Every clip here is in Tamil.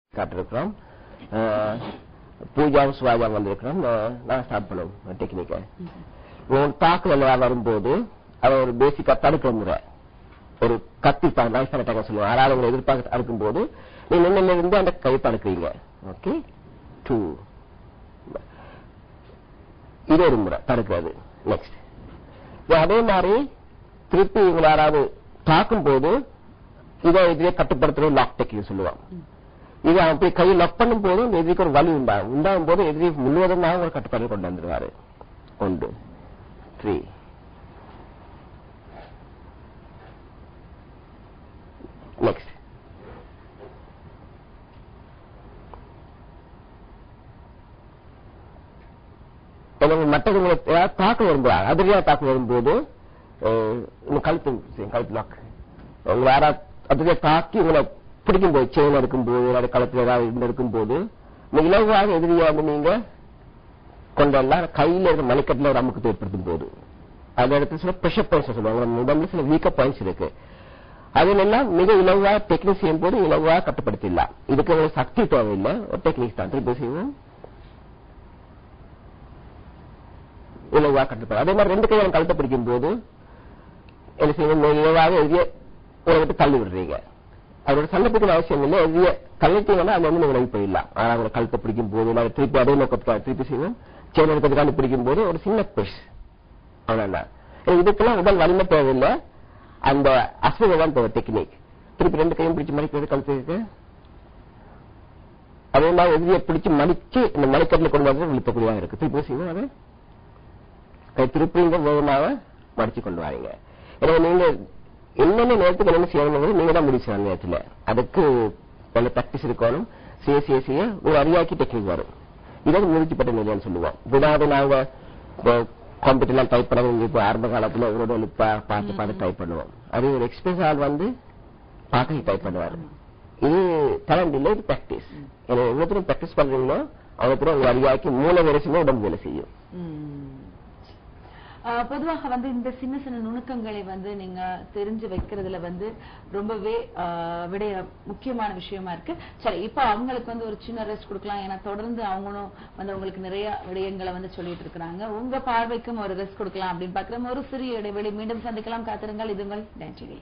காட்டிருக்கிறோம் பூஜாவும் சுவாஜாவும் வந்திருக்கிறோம் நான் ஸ்டார்ட் பண்ணுவோம் டெக்னிக்கை உன் தாக்குதல் வரும்போது அதை ஒரு பேசிக்கா தடுக்கிற முறை ஒரு கத்தி நைஃப் அட்டாக் சொல்லுவோம் யாராவது உங்களை எதிர்பார்க்க அடுக்கும்போது நீ நின்னில இருந்து அந்த கை தடுக்கிறீங்க ஓகே டூ இது ஒரு முறை தடுக்கிறது நெக்ஸ்ட் அதே மாதிரி திருப்பி இவங்க யாராவது தாக்கும் போது இதை இதுவே கட்டுப்படுத்துறது லாக் டெக்னிக் சொல்லுவாங்க இது அவன் போய் கையை லாக் பண்ணும் போது இந்த எதிரிக்கு ஒரு வலி உண்டாகும் உண்டாகும் போது எதிரி முழுவதுமாக ஒரு கட்டுப்பாடு கொண்டு வந்துருவாரு ஒன்று த்ரீ நெக்ஸ்ட் மற்றது ஏதாவது தாக்க வரும்போது அதிரியா தாக்க வரும்போது கழுத்து கழுத்து லாக் உங்களை யாராவது அதிரியா தாக்கி உங்களை பிடிக்கும் போது செயின் இருக்கும்போது ஏதாவது களத்துல ஏதாவது இருக்கும்போது இலவாக எதிரியா வந்து நீங்க கொண்டெல்லாம் கையில இருக்க மணிக்கட்டில் ஒரு அமுக்கத்தை ஏற்படுத்தும் போது அந்த இடத்துல சில ப்ரெஷர் பாயிண்ட்ஸ் சொல்லுவாங்க உடம்புல சில வீக்க பாயிண்ட்ஸ் இருக்கு அதிலெல்லாம் மிக இலவா டெக்னிக் செய்யும் போது இலவா கட்டுப்படுத்திடலாம் இதுக்கு உங்களுக்கு சக்தி தேவையில்லை ஒரு டெக்னிக் தான் திருப்பி செய்வோம் இலவா கட்டுப்பாடு அதே மாதிரி ரெண்டு கையும் கழுத்தை பிடிக்கும் போது என்ன செய்யணும் இலவாக எதிரிய உங்களை விட்டு தள்ளி விடுறீங்க அதோட சண்டை பிடிக்கிற அவசியம் இல்லை எதிரிய தள்ளிட்டீங்கன்னா அது வந்து நீங்க விலகி போயிடலாம் ஆனா அவங்க கழுத்தை பிடிக்கும் போது இல்லை திருப்பி அதே நோக்கத்துக்காக திருப்பி செய்வோம் செயின் எடுக்கிறதுக்காண்டி பிடிக்கும் போது ஒரு சின்ன புஷ் அவ்வளவுதான் இதுக்கெல்லாம் உடல் வலிமை தேவையில்லை அந்த அசைவை தான் தேவை டெக்னிக் திருப்பி ரெண்டு கையும் பிடிச்சு மடிக்கிறது கழுத்துக்கு அதே மாதிரி எதிரியை பிடிச்சு மடிச்சு இந்த மணிக்கட்டில் கொண்டு வந்து விழுத்தக்கூடியதாக இருக்கு திருப்பி செய்வோம் அது கை திருப்பிங்க வேகமாக மடிச்சு கொண்டு வரீங்க எனவே நீங்க என்னென்ன நேரத்துக்கு என்ன செய்யணும் நீங்க தான் முடிச்சு அந்த நேரத்தில் அதுக்கு நல்ல பிராக்டிஸ் இருக்கணும் செய்ய செய்ய செய்ய ஒரு அறியாக்கி டெக்னிக் வரும் இதை முயற்சிப்பட்ட நிலையான்னு சொல்லுவோம் இதாவது நாங்க கம்ப்யூட்டர்லாம் டைப் பண்ண இப்போ ஆரம்ப காலத்துல அவரோட லிப்பா பார்த்து பார்த்து டைப் பண்ணுவோம் அது ஒரு எக்ஸ்பீரியன்ஸ் ஆள் வந்து பார்த்து டைப் பண்ணுவாரு இது டேலண்ட் இல்லை இது பிராக்டிஸ் ஏன்னா எவ்வளவு பிராக்டிஸ் பண்றீங்களோ அவ்வளவு உங்க அறியாக்கி மூளை வரிசையுமே உடம்பு வேலை செய்யும் பொதுவாக வந்து இந்த சின்ன சின்ன நுணுக்கங்களை வந்து நீங்க தெரிஞ்சு வைக்கிறதுல வந்து ரொம்பவே விடைய முக்கியமான விஷயமா இருக்கு சரி இப்ப அவங்களுக்கு வந்து ஒரு சின்ன ரெஸ்ட் கொடுக்கலாம் ஏன்னா தொடர்ந்து அவங்களும் வந்து உங்களுக்கு நிறைய விடயங்களை வந்து சொல்லிட்டு இருக்கிறாங்க உங்க பார்வைக்கும் ஒரு ரெஸ்ட் கொடுக்கலாம் அப்படின்னு பாக்குறோம் ஒரு சிறிய இடைவெளி மீண்டும் சந்திக்கலாம் காத்திருங்கள் இதுங்கள் நன்றி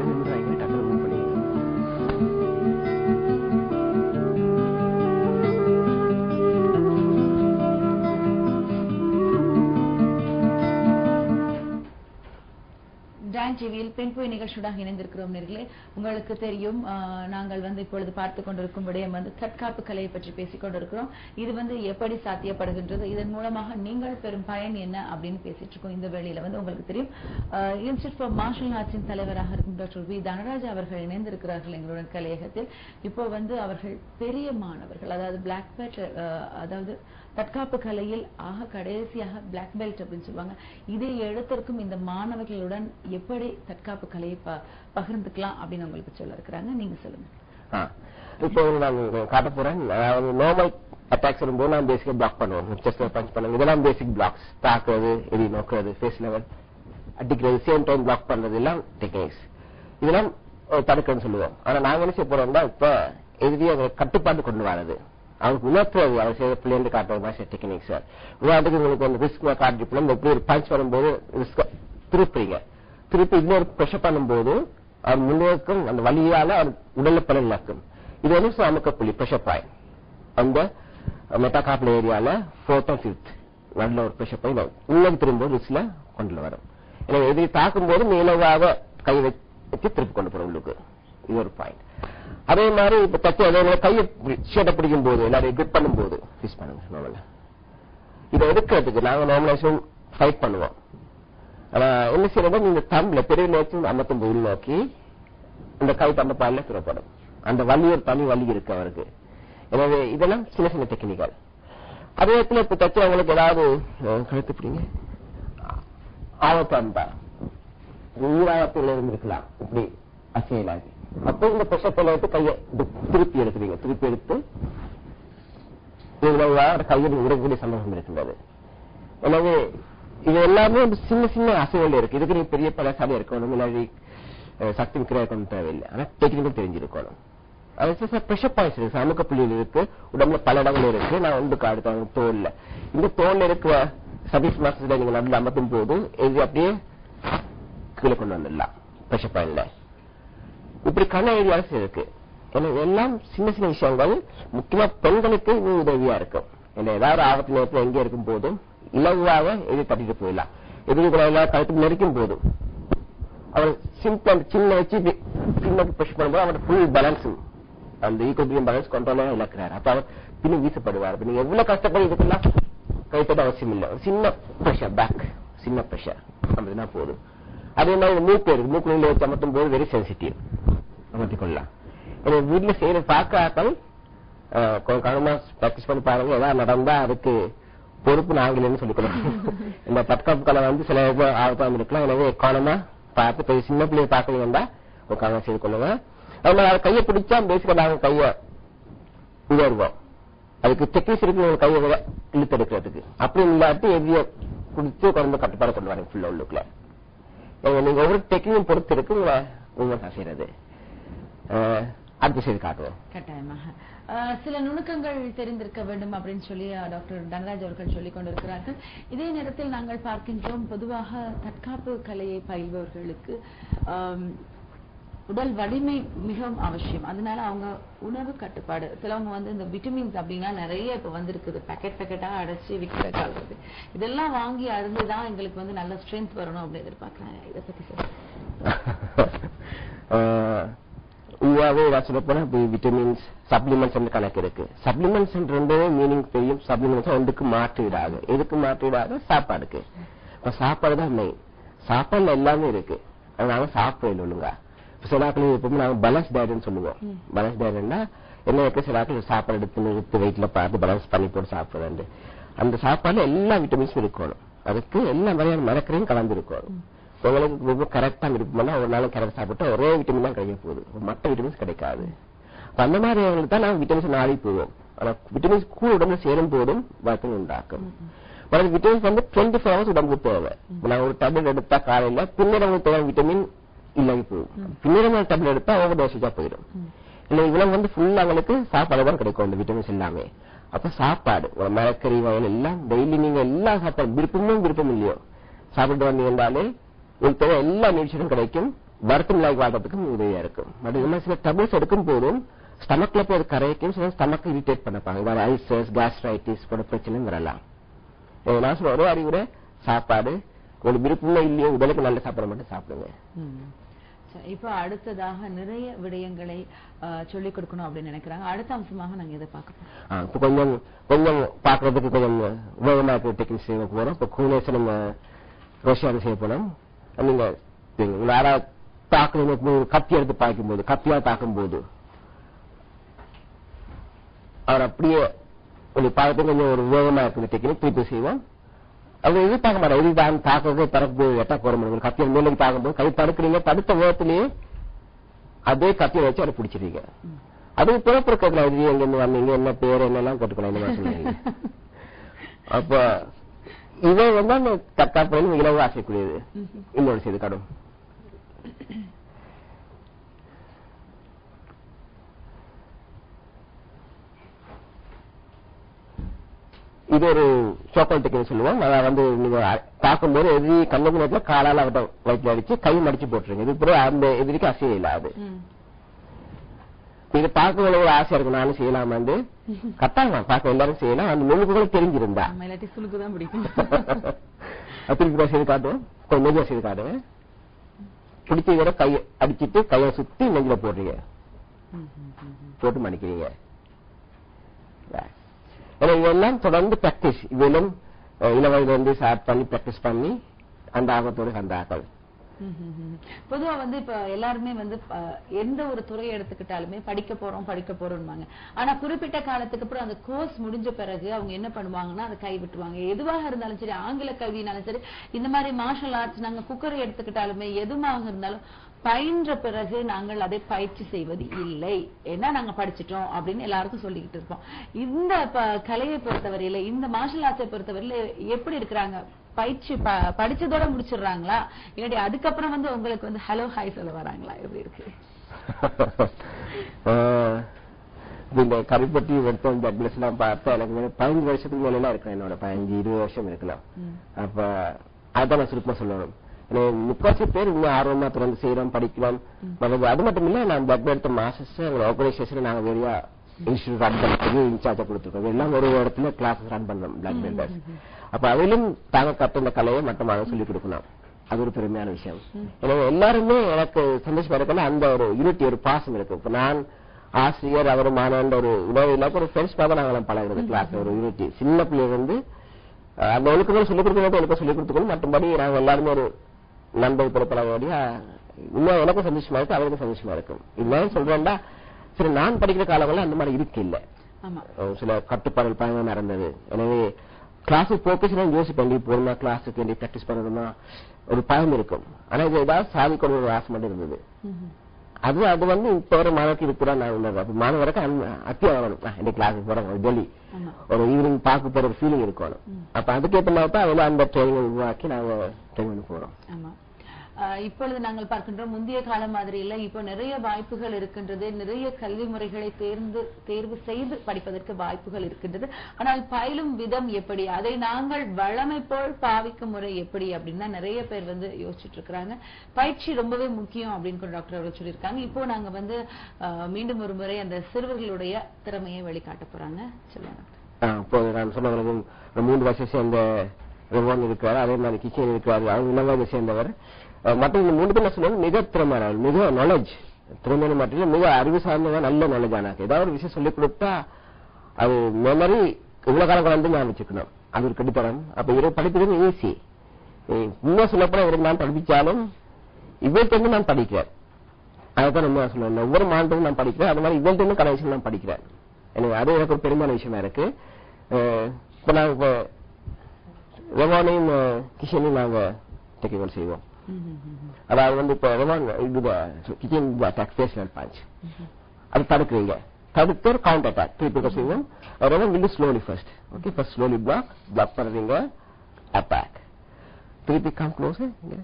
டான் டிவியில் பெண் போய் நிகழ்ச்சியுடன் இணைந்திருக்கிறோம் நேர்களே உங்களுக்கு தெரியும் நாங்கள் வந்து இப்பொழுது பார்த்து கொண்டிருக்கும் விடயம் வந்து தற்காப்பு கலையை பற்றி பேசிக் கொண்டிருக்கிறோம் இது வந்து எப்படி சாத்தியப்படுகின்றது இதன் மூலமாக நீங்கள் பெறும் பயன் என்ன அப்படின்னு பேசிட்டு இருக்கோம் இந்த வேளையில வந்து உங்களுக்கு தெரியும் இன்ஸ்டியூட் ஃபார் மார்ஷல் ஆர்ட்ஸின் தலைவராக இருக்கும் டாக்டர் வி தனராஜ் அவர்கள் இணைந்திருக்கிறார்கள் எங்களுடன் கலையகத்தில் இப்போ வந்து அவர்கள் பெரிய மாணவர்கள் அதாவது பிளாக் பெல்ட் அதாவது தற்காப்பு கலையில் ஆக கடைசியாக பிளாக் பெல்ட் அப்படின்னு சொல்லுவாங்க இதை எடுத்திருக்கும் இந்த மாணவர்களுடன் எப்படி தற்காப்பு கலையை பகிர்ந்துக்கலாம் அப்படின்னு உங்களுக்கு சொல்ல இருக்கிறாங்க நீங்க சொல்லுங்க இப்போ நான் காட்ட போறேன் நார்மல் அட்டாக்ஸ் வரும்போது நான் பேசிக்கா பிளாக் பண்ணுவோம் செஸ்ட்ல பஞ்ச் பண்ணுவோம் இதெல்லாம் பேசிக் பிளாக்ஸ் தாக்குறது எரி நோக்குறது ஃபேஸ் லெவல் அடிக்கிறது சேம் டைம் பிளாக் பண்றது எல்லாம் டெக்னிக்ஸ் இதெல்லாம் தடுக்கன்னு சொல்லுவோம் ஆனா நாங்க என்ன செய்ய போறோம்னா இப்ப எதிரியை கட்டுப்பாடு கொண்டு வரது அவருக்கு உணர்த்துறது அவர் செய்த பிள்ளைங்க காட்டுறது தான் டெக்னிக் சார் உதாரணத்துக்கு உங்களுக்கு வந்து ரிஸ்க் காட்டிட்டு எப்படி ஒரு பஞ்ச் வரும்போது ரிஸ்க் திருப்புறீங்க திருப்பி இன்னொரு ப்ரெஷர் பண்ணும்போது அவர் முன்னேற்கும் அந்த வழியால அவர் உடல்ல பலன் நடக்கும் இது வந்து அமுக்க புள்ளி ப்ரெஷர் பாயிண்ட் அந்த மெட்டாகாப்ல ஏரியால ஃபோர்த் அண்ட் ஃபிஃப்த் நல்ல ஒரு ப்ரெஷர் பாயிண்ட் உள்ள திரும்ப ரிஸ்க்ல கொண்டு வரும் எனவே எதிரி தாக்கும் போது மேலவாக கை வச்சு திருப்பி கொண்டு போறோம் உங்களுக்கு இது ஒரு பாயிண்ட் அதே மாதிரி இப்ப தச்சு அதே மாதிரி கையை ஷேட்டை பிடிக்கும் போது எல்லாரும் கிரிப் பண்ணும் போது ஃபிஸ் பண்ணுங்க நார்மலா இதை எடுக்கிறதுக்கு நாங்க நார்மலைசேஷன் ஃபைட் பண்ணுவோம் ஆனா என்ன செய்யறதோ நீங்க தம்பல பெரிய நேரத்தில் ஐம்பத்தொன்பது உள் நோக்கி இந்த கை தம்ப பாலில் துறப்படும் அந்த வலி ஒரு தனி வலி இருக்கு அவருக்கு எனவே இதெல்லாம் சின்ன சின்ன டெக்னிக்கல் அதே இடத்துல இப்ப தச்சு அவங்களுக்கு ஏதாவது கழுத்து பிடிங்க ஆபத்தம்பா ஈராயத்தில் இருந்திருக்கலாம் இப்படி அசையலாகி அப்போ இந்த பிரசத்துல எடுத்து கையை திருப்பி எடுக்கிறீங்க திருப்பி எடுத்து கையில் விடக்கூடிய சந்தர்ப்பம் இருக்கின்றது எனவே இது எல்லாமே சின்ன சின்ன அசைவுகள் இருக்கு இதுக்கு நீ பெரிய பலசாலி இருக்கணும் இல்லாட்டி சக்தி விக்கிரகம் தேவையில்லை ஆனா டெக்னிக்கல் தெரிஞ்சிருக்கணும் அது ப்ரெஷர் பாயிண்ட்ஸ் இருக்கு அமுக்க புள்ளியில் இருக்கு உடம்புல பல இடங்கள் இருக்கு நான் வந்து காடுத்தாங்க தோல்ல இந்த தோல்ல இருக்கிற சர்வீஸ் மாஸ்டர்ல நீங்க நடுவில் அமர்த்தும் போது இது அப்படியே கீழே கொண்டு வந்துடலாம் ப்ரெஷர் பாயிண்ட்ல இப்படி கண்ண ஏரியாஸ் இருக்கு ஏன்னா எல்லாம் சின்ன சின்ன விஷயங்கள் முக்கியமா பெண்களுக்கு இது உதவியா இருக்கும் ஏன்னா ஏதாவது ஆபத்து நேரத்தில் எங்க இருக்கும் போதும் இலகுவாக எது தட்டிட்டு போயிடலாம் எதிர்களை எல்லாம் கழுத்து நெருக்கும் போதும் அவர் சிம்பிளா சின்ன வச்சு இப்படி பின்னுக்கு புஷ் பண்ணும்போது அவரோட ஃபுல் பேலன்ஸ் அந்த ஈக்குவபியம் பேலன்ஸ் கண்ட்ரோலா இழக்கிறார் அப்ப அவர் பின்னும் வீசப்படுவார் அப்ப நீங்க எவ்வளவு கஷ்டப்படி இதுக்கெல்லாம் கைத்தட்ட அவசியம் இல்லை ஒரு சின்ன ப்ரெஷர் பேக் சின்ன ப்ரெஷர் அப்படின்னா போதும் அதே மாதிரி மூக்கு இருக்கு மூக்கு நூலில் வச்சு அமர்த்தும் போது வெரி சென்சிட்டிவ் அமர்த்திக் கொள்ளலாம் எனக்கு வீட்டுல செய்யற பார்க்க ஆக்கள் அஹ், கொஞ்சம் கவனமா பிராக்டிஸ் பண்ணி பாருங்க ஏதாவது நடந்தா அதுக்கு பொறுப்பு நாங்களேன்னு சொல்லிக் கொடுக்கணும் இந்த தற்காப்பு கலை வந்து சில ஆபத்தாம இருக்கலாம் எனவே கவனமா பார்த்து பெரிய சின்ன பிள்ளைய பார்க்கலீங்கன்னா ஒரு கவனம் செய்து கொள்ளுங்க அதனால அதை கையை பிடிச்சா பேசிக்க நாங்க கையை உயர்வோம் அதுக்கு டெக்னிக்ஸ் இருக்கு உங்க கையை விட இழுத்து எடுக்கிறதுக்கு அப்படி இல்லாட்டி எதிய குடிச்சு குழந்தை கட்டுப்பாடு கொண்டு வரேன் ஃபுல்லா உள்ளுக்குள்ள ஏங்க, நீங்க ஒவ்வொரு டெக்னிக்கும் பொறுத்து இருக்கு உங்களை உங்களை செய்யறது அஹ், அடுத்த செய்து காட்டுவோம் கட்டாயமாக அஹ், சில நுணுக்கங்கள் தெரிந்திருக்க வேண்டும் அப்படின்னு சொல்லி அஹ், டாக்டர் தனராஜ் அவர்கள் சொல்லிக் கொண்டிருக்கிறார்கள் இதே நேரத்தில் நாங்கள் பார்க்கின்றோம் பொதுவாக தற்காப்பு கலையை பயில்பவர்களுக்கு ஆம், உடல் வலிமை மிகவும் அவசியம் அதனால அவங்க உணவு கட்டுப்பாடு சிலவங்க வந்து இந்த விட்டமின்ஸ் அப்படின்னா நிறைய இப்ப வந்திருக்குது பேக்கெட் பேக்கெட்டா அடைச்சு விற்கிற காலத்து இதெல்லாம் வாங்கி அருந்துதான் எங்களுக்கு வந்து நல்ல ஸ்ட்ரென்த் வரணும் அப்படின்னு எதிர்பார்க்கறாங்க இதை பத்தி சொல்லுங்க உருவாவே ஏதாவது சொல்ல போனா விட்டமின்ஸ் சப்ளிமெண்ட்ஸ் கணக்கு இருக்கு சப்ளிமெண்ட்ஸ் ரெண்டே மீனிங் தெரியும் சப்ளிமெண்ட்ஸ் ஒன்றுக்கு மாற்றீடாது எதுக்கு மாற்றீடாது சாப்பாடுக்கு இப்ப சாப்பாடு தான் மெயின் சாப்பாடுல எல்லாமே இருக்கு அதனால சாப்பிடல ஒழுங்கா இப்ப சில ஆட்கள் எப்பவுமே நாங்க பேலன்ஸ் டயட்னு சொல்லுவோம் பேலன்ஸ் டயட்னா என்ன இருக்கு சில ஆட்கள் சாப்பாடு எடுத்து நிறுத்து வெயிட்ல பார்த்து பேலன்ஸ் பண்ணி போட்டு சாப்பிடுறது அந்த சாப்பாடுல எல்லா விட்டமின்ஸும் இருக்கணும் அதுக்கு எல்லா வகையான மரக்கரையும் கலந்து இருக்கணும் உங்களுக்கு ரொம்ப கரெக்டா இருக்கும்னா ஒரு நாள் கரெக்ட் சாப்பிட்டா ஒரே விட்டமின் தான் கிடைக்க போகுது மற்ற விட்டமின்ஸ் கிடைக்காது அப்ப அந்த மாதிரி அவங்களுக்கு தான் நாங்க விட்டமின்ஸ் நாடி போவோம் ஆனா விட்டமின்ஸ் கூட உடம்புல சேரும் போதும் வருத்தம் உண்டாக்கும் மற்ற விட்டமின்ஸ் வந்து டுவெண்ட்டி ஃபோர் ஹவர்ஸ் உடம்புக்கு தேவை இப்ப நான் ஒரு டேப்லெட் எடுத்தா காலையில பின்னிரவு தேவை விட்டமின் இல்லாம போகும் பின்னிரவு டேப்லெட் எடுத்தா ஓவர் டோசேஜா போயிடும் இல்ல இவ்வளவு வந்து ஃபுல்லா அவங்களுக்கு சாப்பாடு தான் கிடைக்கும் அந்த விட்டமின்ஸ் எல்லாமே அப்ப சாப்பாடு ஒரு மரக்கறி வகைகள் எல்லாம் டெய்லி நீங்க எல்லா சாப்பாடு விருப்பமும் விருப்பம் இல்லையோ சாப்பிட்டு வந்தீங்கன்னாலே உங்களுக்கு தேவை எல்லா நியூட்ரிஷனும் கிடைக்கும் வருத்தம் இல்லாத வாழ்றதுக்கும் உதவியா இருக்கும் பட் இது மாதிரி சில டபுள்ஸ் எடுக்கும் போதும் ஸ்டமக்ல போய் அது கரைக்கும் சில ஸ்டமக் இரிட்டேட் பண்ணப்பாங்க இதாவது அல்சர்ஸ் கேஸ்ட்ரைட்டிஸ் போட பிரச்சனையும் வரலாம் இது நான் சொல்ற ஒரே அறிவுரை சாப்பாடு உங்களுக்கு விருப்பமே இல்லையோ உடலுக்கு நல்ல சாப்பாடு மட்டும் சாப்பிடுங்க ம். சரி, இப்போ அடுத்ததாக நிறைய விடயங்களை அஹ், சொல்லிக் கொடுக்கணும் அப்படின்னு நினைக்கிறாங்க அடுத்த அம்சமாக நாங்க இதை பார்க்க போறோம் ஆ, இப்ப கொஞ்சம் கொஞ்சம் பாக்குறதுக்கு கொஞ்சம் உபயோகமா இருக்கிற டெக்னிக்ஸ் செய்ய போறோம் இப்ப கூனேஸ் நம்ம ரோஷியாவில் செய்ய போனோம் நீங்க நீங்க உங்களை யாராவது தாக்குறது ஒரு கத்தி எடுத்து பாய்க்கும்போது கத்தியா தாக்கும்போது அவர் அப்படியே ஒரு பார்க்கறதுக்கு கொஞ்சம் ஒரு உபயோகமா இருக்கிற டெக்னிக் திருப்பி செய்வோம் அவங்க எதிர்பார்க்க மாட்டாங்க எதிர்தான் தாக்குறது பறக்கு எட்டா போற முடியும் கத்தியை மேலே தாக்கும்போது கை தடுக்கிறீங்க தடுத்த வேகத்திலேயே அதே கத்தியை வச்சு அதை பிடிச்சிருக்கீங்க அது பிறப்பு இருக்கிறதுல இது எங்க இருந்து வந்தீங்க என்ன பேர் என்னெல்லாம் கேட்டுக்கலாம் இந்த மாதிரி சொன்னீங்க அப்ப இதை வந்து அந்த தற்காப்பு இலவு ஆசைக்கூடியது இன்னொரு செய்து கடும் இது ஒரு சோக்கல் டெக்னிக் சொல்லுவோம் அதை வந்து நீங்க தாக்கும்போது எதிரி கண்ணுக்கு நேரத்துல காலால அவட்ட வயிற்றுல அடிச்சு கை மடிச்சு போட்டுருங்க இது பிறகு அந்த எதிரிக்கு அசைய இல்லாது ம். இது பார்க்க ஒரு ஆசை இருக்கும் நானும் செய்யலாம் வந்து கட்டாங்க பார்க்க எல்லாரும் செய்யலாம் அந்த முழுக்க தெரிஞ்சிருந்தா நம்ம இல்லாட்டி சுளுக்கு தான் பிடிக்கும் திருப்பி கூட செய்து காட்டுவோம் கொஞ்சம் மெதுவா செய்து காட்டுவேன் பிடிச்ச விட கையை அடிச்சிட்டு கையை சுத்தி நெஞ்சில போடுறீங்க ம், ம், ம், ம். போட்டு மடிக்கிறீங்க ஏன்னா இதெல்லாம் தொடர்ந்து பிராக்டிஸ் இதிலும் இளவயதுல இருந்து ஸ்டார்ட் பண்ணி பிராக்டிஸ் பண்ணி அந்த ஆகத்தோடு அந்த ஆக்கள் ம், ம், ம். பொதுவா வந்து இப்ப எல்லாருமே வந்து அஹ், எந்த ஒரு துறையை எடுத்துக்கிட்டாலுமே படிக்க போறோம் படிக்க போறோம்வாங்க ஆனா குறிப்பிட்ட காலத்துக்கு அப்புறம் அந்த கோர்ஸ் முடிஞ்ச பிறகு அவங்க என்ன பண்ணுவாங்கன்னா அதை கை விட்டுருவாங்க எதுவாக இருந்தாலும் சரி ஆங்கில கல்வினாலும் சரி இந்த மாதிரி மார்ஷல் ஆர்ட்ஸ் நாங்க குக்கரை எடுத்துக்கிட்டாலுமே எதுவாக இருந்தாலும் பயின்ற பிறகு நாங்கள் அதை பயிற்சி செய்வது இல்லை ஏன்னா நாங்க படிச்சிட்டோம் அப்படின்னு எல்லாருக்கும் சொல்லிக்கிட்டு இருப்போம் இந்த ப- கலையை பொறுத்தவரையில இந்த மார்ஷல் ஆர்ட்ஸை பொறுத்தவரையில எப்படி இருக்கிறாங்க பயிற்சி ப- படிச்சதோட முடிச்சிடுறாங்களா இல்லாட்டி அதுக்கப்புறம் வந்து உங்களுக்கு வந்து ஹலோ ஹாய் சொல்ல வராங்களா எப்படி இருக்கு ஆஹ் இந்த கருப்பட்டி வெட்டம் பிளட் பிளஸ் எல்லாம் பார்த்தா எனக்கு வந்து பதினஞ்சு வருஷத்துக்கு மேல எல்லாம் இருக்கும் என்னோட பதினஞ்சு இருபது வருஷம் இருக்கலாம் ம். அப்ப அதான் நான் சுருக்கமா சொல்லணும் எனக்கு முக்காசி பேர் இன்னும் ஆர்வமா தொடர்ந்து செய்யறோம் படிக்கலாம் மற்றது அது மட்டும் இல்ல நான் பிளட் எடுத்த மாசஸ் ஆர்கனைசேஷன் நாங்க வெளியா இன்ஸ்டியூட் ரன் பண்ணுறதுக்கு இன்சார்ஜா கொடுத்துருக்கோம் எல்லாம் ஒரு இடத்துல கிளாஸஸ் ரன் பண்றோம் பிளட் பில்டர்ஸ் அப்ப அதிலும் தாங்க கற்ற இந்த கலையை மட்டமாக சொல்லிக் கொடுக்கணும் அது ஒரு பெருமையான விஷயம் எனவே எல்லாருமே எனக்கு சந்தோஷமா இருக்கல அந்த ஒரு யூனிட்டி ஒரு பாசம் இருக்கு இப்ப நான் ஆசிரியர் அவர் மாணவன் ஒரு உணவு இல்லாம ஒரு ஃப்ரெண்ட்ஸ் மாதிரி நாங்களாம் பழகுறது கிளாஸ்ல ஒரு யூனிட்டி சின்ன பிள்ளைங்க வந்து அஹ், அந்த ஒழுக்கங்கள் சொல்லிக் கொடுக்கணும் எனக்கு சொல்லிக் கொடுத்துக்கணும் மற்றபடி நாங்க எல்லாருமே ஒரு நண்பர் போல பழகபடியா இன்னும் எனக்கும் சந்தோஷமா இருக்கு அவருக்கும் சந்தோஷமா இருக்கும் இல்லைன்னு சொல்றேன்டா சரி நான் படிக்கிற காலங்கள்ல அந்த மாதிரி இருக்கு இல்ல ஆமா அஹ் சில கட்டுப்பாடுகள் பயணம் நடந்தது எனவே கிளாஸுக்கு போக்கேஷன் யோசிப்பேன் வேண்டி போகணுமா கிளாஸுக்கு வேண்டி ப்ராக்டிஸ் பண்ணணுமா ஒரு பயம் இருக்கும் ஆனா இது ஏதாவது சாதிக்கணும் ஒரு ஆசை மட்டும் இருந்தது ம்ஹும். அது அது வந்து இப்ப வர மாணவருக்கு இது கூட நான் உள்ளது அப்ப மாணவருக்கு அத்தியம் வரணும் இந்த கிளாஸுக்கு போறேன் ஒரு ஜொலி ஆமா ஒரு ஈவினிங் பார்க்க போற ஒரு ஃபீலிங் இருக்கணும் அப்ப அதுக்கேற்ற மாதிரி தான் அதில் அந்த ட்ரைனிங் உருவாக்கி நாங்க ட்ரைனிங் போறோம் ஆமா ஆஹ் இப்பொழுது நாங்கள் பார்க்கின்றோம் முந்தைய காலம் மாதிரி இல்ல இப்போ நிறைய வாய்ப்புகள் இருக்கின்றது நிறைய கல்வி முறைகளை தேர்ந்து தேர்வு செய்து படிப்பதற்கு வாய்ப்புகள் இருக்கின்றது ஆனால் பயிலும் விதம் எப்படி அதை நாங்கள் வழமை போல் பாவிக்கும் முறை எப்படி அப்படின்னு தான் நிறைய பேர் வந்து யோசிச்சுட்டு இருக்கிறாங்க பயிற்சி ரொம்பவே முக்கியம் அப்படின்னு கூட டாக்டர் அவர்கள் சொல்லியிருக்காங்க இப்போ நாங்க வந்து ஆஹ் மீண்டும் ஒரு முறை அந்த சிறுவர்களுடைய திறமையை வெளிக்காட்ட போறாங்க சொல்லுங்க ஆஹ் இப்போ நான் சொன்னவர்களுக்கும் ஒரு மூன்று வருஷம் சேர்ந்த ரெவான் இருக்காரு அதே மாதிரி கிச்சன் இருக்காரு அவங்க இளவாக சேர்ந்தவர் அஹ் மற்ற இந்த மூணு பேர் நான் சொல்லுவது மிக திறமையானவர் மிக நாலேஜ் திறமையான மட்டும் இல்ல, மிக அறிவு சார்ந்தவங்க நல்ல நாலேஜ் ஆனாக்கு ஏதாவது ஒரு விஷயம் சொல்லிக் கொடுத்தா அது மெமரி இவ்வளவு காலம் வந்து நான் வச்சுக்கணும் அது ஒரு கடித்தரம் அப்ப இவரை படிப்பது ஈஸி இன்னும் சொல்லப்போனா இவருக்கு நான் படிப்பிச்சாலும் இவர்கிட்ட இருந்து நான் படிக்கிறேன் அதான் நம்ம சொல்லுவேன் ஒவ்வொரு மாநிலத்திலும் நான் படிக்கிறேன் அது மாதிரி இவள்கிட்ட இருந்து கலை விஷயம் நான் படிக்கிறேன் எனக்கு அது எனக்கு ஒரு பெருமையான விஷயமா இருக்கு அஹ் இப்ப நாங்க இப்ப ரெவானையும் கிஷனையும் நாங்க டெக்னிக்கல் செய்வோம் அதாவது வந்து இப்ப ரெவான் இது கிச்சன் அட்டாக் ஃபேஷனல் பஞ்ச் அது தடுக்குறீங்க தடுத்து ஒரு கவுண்ட் அட்டாக் திருப்பி செய்வோம் ரெவான் வந்து slowly first okay first slowly block block பண்ணுறீங்க அட்டாக் திருப்பி come close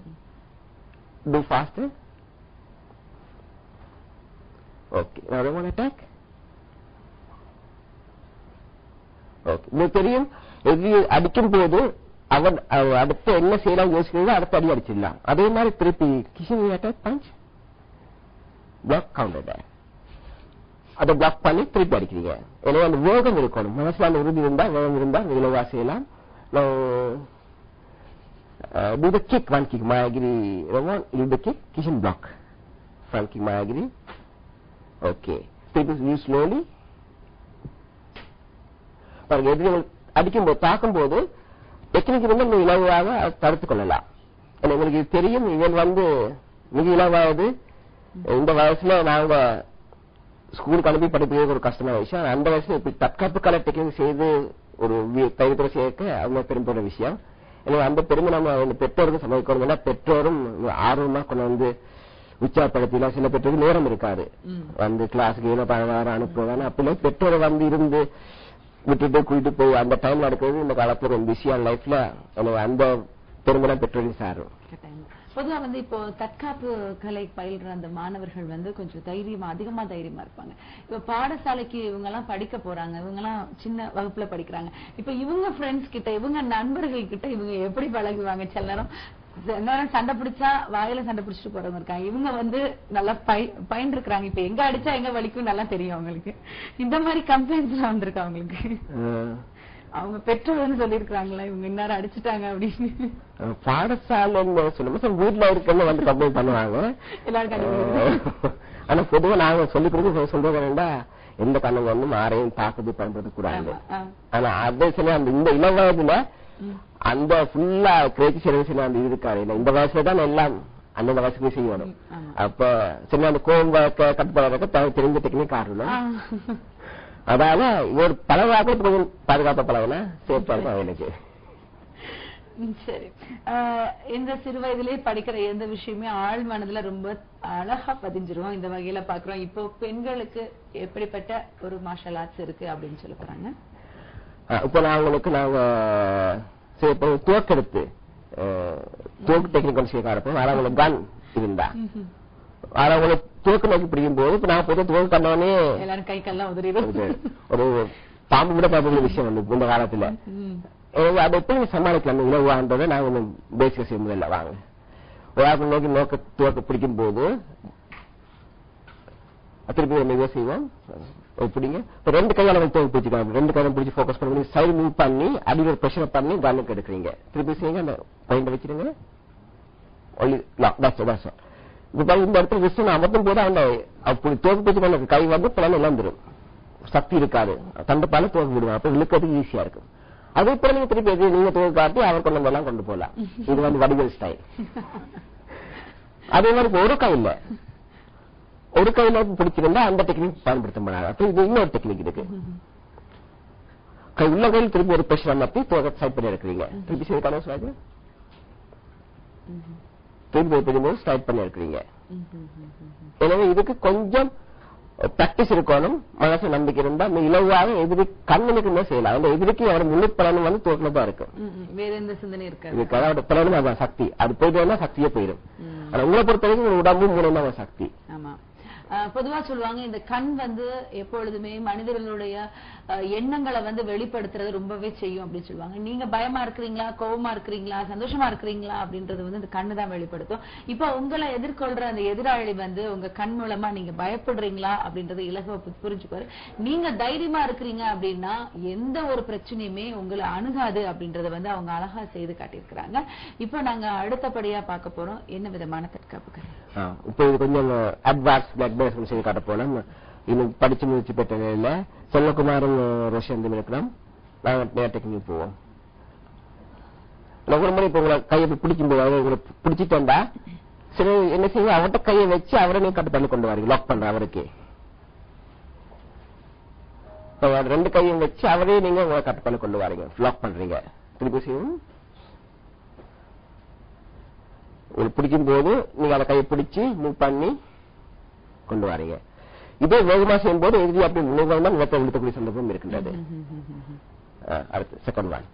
to fast okay ரெவான் அட்டாக் ஓகே உங்களுக்கு தெரியும் எதிரி அடிக்கும் போது அவன் அவன் அடுத்து என்ன செய்யலாம் யோசிக்கிறது அடுத்த அடி அடிச்சிடலாம் அதே மாதிரி திருப்பி கிஷன் அட்டாக் பஞ்ச் பிளாக் கவுண்டர் அதை பிளாக் பண்ணி திருப்பி அடிக்கிறீங்க எனவே அந்த வேகம் இருக்கணும் மனசுல அந்த உறுதி இருந்தா வேகம் இருந்தா இலவா செய்யலாம் do the kick one kick mayagiri Ramon do the kick kitchen block front kick mayagiri okay people use slowly பாருங்க எதிரிகள் அடிக்கும்போது தாக்கும்போது டெக்னிக் வந்து மிக இலவாக தடுத்துக் கொள்ளலாம் ஏன்னா உங்களுக்கு இது தெரியும் இவன் வந்து மிக இலவாவது இந்த வயசுல நாங்க ஸ்கூலுக்கு அனுப்பி படிப்பது ஒரு கஷ்டமான விஷயம் ஆனா அந்த வயசுல இப்படி தற்காப்பு கலை டெக்னிக் செய்து ஒரு கைதுறை சேர்க்க அவங்க பெரும்போட விஷயம் எனவே அந்த பெருமை நம்ம அவங்க பெற்றோருக்கும் சமைக்கணும் ஏன்னா பெற்றோரும் ஆர்வமா கொண்டு வந்து உற்சாகப்படுத்திலாம் சில பெற்றோருக்கு நேரம் இருக்காது வந்து கிளாஸுக்கு ஏதோ பரவாயில்ல அனுப்புவாங்க அப்பெல்லாம் பெற்றோரை வந்து இருந்து விட்டுட்டு கூட்டிட்டு போய் அந்த டைம்ல எடுக்கிறது இந்த காலத்துல ரொம்ப பிஸியான லைஃப்ல எனக்கு அந்த பெருமைலாம் பெற்றோரையும் சாரும் கட்டாயமா. பொதுவா வந்து இப்போ தற்காப்பு கலை பயில்ற அந்த மாணவர்கள் வந்து கொஞ்சம் தைரியமா அதிகமா தைரியமா இருப்பாங்க இப்ப பாடசாலைக்கு இவங்க எல்லாம் படிக்க போறாங்க இவங்க எல்லாம் சின்ன வகுப்புல படிக்கிறாங்க இப்ப இவங்க ஃப்ரெண்ட்ஸ் கிட்ட இவங்க நண்பர்கள் கிட்ட இவங்க எப்படி பழகுவாங்க சில நேரம் சில நேரம் சண்டை பிடிச்சா வாயில சண்டை பிடிச்சிட்டு போறவங்க இருக்காங்க இவங்க வந்து நல்லா பய பயின்று இருக்கிறாங்க இப்ப எங்க அடிச்சா எங்க வலிக்கும் நல்லா தெரியும் அவங்களுக்கு இந்த மாதிரி கம்ப்ளைண்ட்ஸ் எல்லாம் வந்திருக்கு அவங்களுக்கு அஹ் அவங்க பெற்றோர் வந்து சொல்லியிருக்காங்களா இவங்க இன்னாரம் அடிச்சுட்டாங்க அப்படின்னு அஹ் பாடசாலைன்னு சொல்லும்போது வீட்டுல இருக்கன்னு வந்து கம்ப்ளைண்ட் பண்ணுவாங்க எல்லாரும் கண்டுபிடிச்சு ஆனா பொதுவா நாங்க சொல்லி கொடுக்க சொல்றது என்னடா எந்த கண்ணுங்க வந்து மாறையும் தாக்குது பயன்படுத்த கூடாது ஆமா, ஆ. ஆனா அதே சமயம் அந்த இந்த இள வயதுல ம். அந்த ஃபுல்லா கிரேச்சி சர்வீஸ்ல அந்த இது இருக்காரு இல்ல இந்த வயசுல தான் எல்லாம் அந்தந்த வயசுக்கு செய்யணும் ம், ஆமா. அப்ப சரி அந்த கோவம் கட்டுப்பாடு தெரிஞ்ச டெக்னிக் ஆடணும் ஆ. அதால ஒரு பழகாக கொஞ்சம் பாதுகாப்பா பழகினா சேஃபா இருக்கும் அவனுக்கு ம், சரி ஆஹ் இந்த சிறு வயதிலே படிக்கிற எந்த விஷயமே ஆழ் மனதுல ரொம்ப அழகா பதிஞ்சிரும் இந்த வகையில பாக்குறோம் இப்போ பெண்களுக்கு எப்படிப்பட்ட ஒரு மார்ஷல் ஆர்ட்ஸ் இருக்கு அப்படின்னு சொல்ல போறாங்க அஹ் இப்ப நான் உங்களுக்கு நாங்க சரி இப்போ தோக்கெடுத்து அஹ், தோக்கு டெக்னிக்கல் செய்ய காரப்போ வேற உங்களுக்கு கன் இருந்தா ஆனா உங்களை துவக்க நோக்கி பிடிக்கும் போது இப்ப நான் பொதுவாக துவக்க கண்டவனே எல்லாரும் கை கல்லாம் உதறிடும் ஒரு பாம்பு கூட பார்க்க விஷயம் வந்து இந்த காலத்துல ம். எனவே அதை எப்படி நீங்க சமாளிக்கலாம் அந்த இலவான்றதை நான் ஒன்றும் பேசிக்க செய்ய முடியல வாங்க ஒரு ஆள் நோக்கி நோக்க துவக்க பிடிக்கும் போது திருப்பி நம்ம இதை செய்வோம் ஒரு பிடிங்க இப்ப ரெண்டு கையால வந்து துவக்க பிடிச்சிக்கலாம் ரெண்டு கையால பிடிச்சி ஃபோக்கஸ் பண்ணி சைடு மூவ் பண்ணி அடியில் ப்ரெஷர் பண்ணி கவனுக்கு எடுக்கிறீங்க திருப்பி செய்யுங்க அந்த பாயிண்ட் வச்சிருங்க ஒளி தாஸ் தாஸ் இப்ப பாருங்க, இந்த இடத்துல விஷ்ணு அமர்த்தும் போது அந்த அப்படி தோக்கு பிடிச்சு பண்ண கை வந்து பிளான் இழந்துரும் சக்தி இருக்காது தண்டப்பால தோக்கு விடுவாங்க அப்ப இழுக்கிறதுக்கு ஈஸியா இருக்கும் அதே போல நீங்க திருப்பி எது நீங்க தோக்கு காட்டி அவர் கொண்டு வரலாம் கொண்டு போகலாம் இது வந்து வடிவல் ஸ்டைல் அதே மாதிரி இப்ப ஒரு கை இல்ல ஒரு கையில பிடிச்சிருந்தா அந்த டெக்னிக் பயன்படுத்த முடியாது அப்ப இது இன்னொரு டெக்னிக் இருக்கு கை உள்ள கையில் திருப்பி ஒரு பிரஷர் அமர்த்தி தோக சைட் பண்ணி எடுக்கிறீங்க திருப்பி செய்ய கனவு சொல்லாது திருப்பி போது ஸ்டைட் பண்ணி எடுக்கிறீங்க எனவே இதுக்கு கொஞ்சம் பிராக்டிஸ் இருக்கணும் மனசு நம்பிக்கை இருந்தா இந்த இலவாக எதிரி கண்ணுக்கு தான் செய்யலாம் அந்த எதிரிக்கு அவர் முழு பலனும் வந்து தோட்டில தான் இருக்கும் ம், ம். வேற எந்த சிந்தனை இருக்காது இதுக்கு அதாவது பலனும் அதான் சக்தி அது போயிட்டு சக்தியே போயிடும் ம். ஆனா உங்களை பொறுத்த வரைக்கும் உங்க உடம்பு மூலமா ஒரு சக்தி ஆமா அஹ் பொதுவா சொல்லுவாங்க இந்த கண் வந்து எப்பொழுதுமே மனிதர்களுடைய அஹ், எண்ணங்களை வந்து வெளிப்படுத்துறது ரொம்பவே செய்யும் அப்படின்னு சொல்லுவாங்க நீங்க பயமா இருக்கிறீங்களா கோவமா இருக்கிறீங்களா சந்தோஷமா இருக்கிறீங்களா அப்படின்றது வந்து இந்த கண்ணு தான் வெளிப்படுத்தும் இப்போ உங்களை எதிர்கொள்ற அந்த எதிராளி வந்து உங்க கண் மூலமா நீங்க பயப்படுறீங்களா அப்படின்றது இலகுவ பு- புரிஞ்சுக்குவாரு நீங்க தைரியமா இருக்கிறீங்க அப்படின்னா எந்த ஒரு பிரச்சனையுமே உங்களை அணுகாது அப்படின்றத வந்து அவங்க அழகா செய்து காட்டியிருக்கிறாங்க இப்போ நாங்க அடுத்தபடியா பார்க்க போறோம் என்ன விதமான தற்காப்புகள் ஆ, இப்போ இது கொஞ்சம் அட்வான்ஸ் பிளட் பேஸ் செய்து காட்ட போனோம் இன்னும் படிச்சு முயற்சி பெற்ற நிலையில செல்வகுமாரும் ரோஷன் இருக்கிறோம் நாங்க நேர டெக்னிக் போவோம் நான் ஒரு முறை இப்ப உங்களை கையை இப்படி பிடிக்கும் போது அவரை உங்களை பிடிச்சிட்டு வந்தா சரி என்ன செய்ய அவர்கிட்ட கையை வச்சு அவரை நீ கட்டு பண்ணி கொண்டு வரீங்க லாக் பண்ற அவருக்கு இப்ப அவர் ரெண்டு கையும் வச்சு அவரே நீங்க உங்களை கட்டு பண்ணி கொண்டு வரீங்க லாக் பண்றீங்க திருப்பி செய்யும் உங்களுக்கு பிடிக்கும் போது நீங்க அதை கையை பிடிச்சு மூவ் பண்ணி கொண்டு வரீங்க இதே வேகமா செய்யும் போது எதிரி அப்படி முன்னேறமா நிலத்தை விழுத்தக்கூடிய சந்தர்ப்பம் இருக்கின்றது ஆ, அடுத்து செகண்ட் ஒன்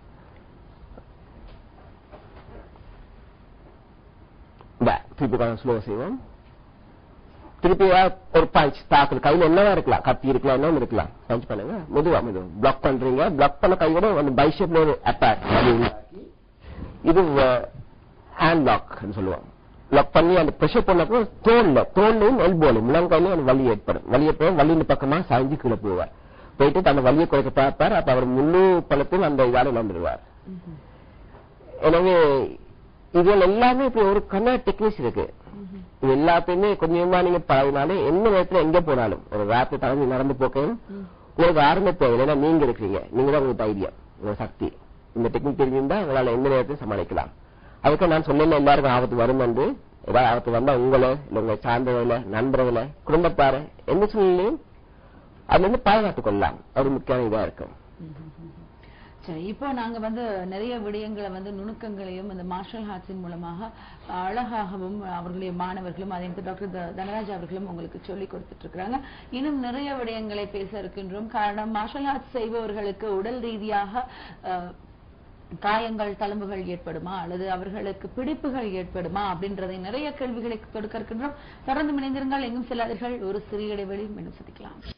திருப்பி கொஞ்சம் ஸ்லோ செய்வோம் திருப்பி ஒரு பஞ்ச் தாக்குது கையில என்னவா இருக்கலாம் கத்தி இருக்கலாம் என்ன இருக்கலாம் பஞ்ச் பண்ணுங்க மெதுவா மெதுவா பிளாக் பண்றீங்க பிளாக் பண்ண கையோட அந்த பைஷப்ல ஒரு அட்டாக் இது ஹேண்ட் லாக் சொல்லுவாங்க லாக் பண்ணி அந்த ப்ரெஷர் பண்ணப்போ தோல்ல தோல்லையும் எல்போலையும் முழங்காலையும் அந்த வலி ஏற்படும் வலி ஏற்படும் வலியின் பக்கமா சாய்ஞ்சு கீழே போவார் போயிட்டு அந்த வலியை குறைக்க பார்ப்பார் அப்ப அவர் முழு பலத்தையும் அந்த இதால இழந்துடுவார் எனவே இதுல எல்லாமே இப்ப ஒரு கண்ணா டெக்னிக்ஸ் இருக்கு இது எல்லாத்தையுமே கொஞ்சமா நீங்க பழகினாலே எந்த நேரத்துல எங்க போனாலும் ஒரு ராத்திரி தளர்ந்து நடந்து போக்கையும் உங்களுக்கு ஆரம்ப தேவை ஏன்னா நீங்க இருக்கிறீங்க நீங்க தான் உங்களுக்கு தைரியம் உங்க சக்தி இந்த டெக்னிக் தெரிஞ்சிருந்தா உங்களால எந்த நேரத்தையும் சமாளிக்கலாம் அதுக்கு நான் சொல்லல எல்லாருக்கும் ஆபத்து வரும் என்று ஏதாவது ஆபத்து வந்தா உங்களை இல்ல உங்களை சார்ந்தவர்கள நண்பர்களை குடும்பத்தார எந்த சூழ்நிலையும் அதுல இருந்து பாதுகாத்துக் கொள்ளலாம் ஒரு முக்கியமான இதா இருக்கும் சரி இப்போ நாங்க வந்து நிறைய விடயங்களை வந்து நுணுக்கங்களையும் இந்த மார்ஷல் ஆர்ட்ஸின் மூலமாக அழகாகவும் அவர்களுடைய மாணவர்களும் அதே மாதிரி டாக்டர் த- தனராஜ் அவர்களும் உங்களுக்கு சொல்லி கொடுத்துட்டு இருக்கிறாங்க இன்னும் நிறைய விடயங்களை பேச இருக்கின்றோம் காரணம் மார்ஷல் ஆர்ட்ஸ் செய்பவர்களுக்கு உடல் ரீதியாக அஹ், காயங்கள் தழும்புகள் ஏற்படுமா அல்லது அவர்களுக்கு பிடிப்புகள் ஏற்படுமா அப்படின்றதை நிறைய கேள்விகளை கொடுக்க இருக்கின்றோம் தொடர்ந்து இணைந்திருங்கள் எங்கும் செல்லாதீர்கள் ஒரு சிறிய இடைவெளி மீண்டும் சந்திக்கலாம்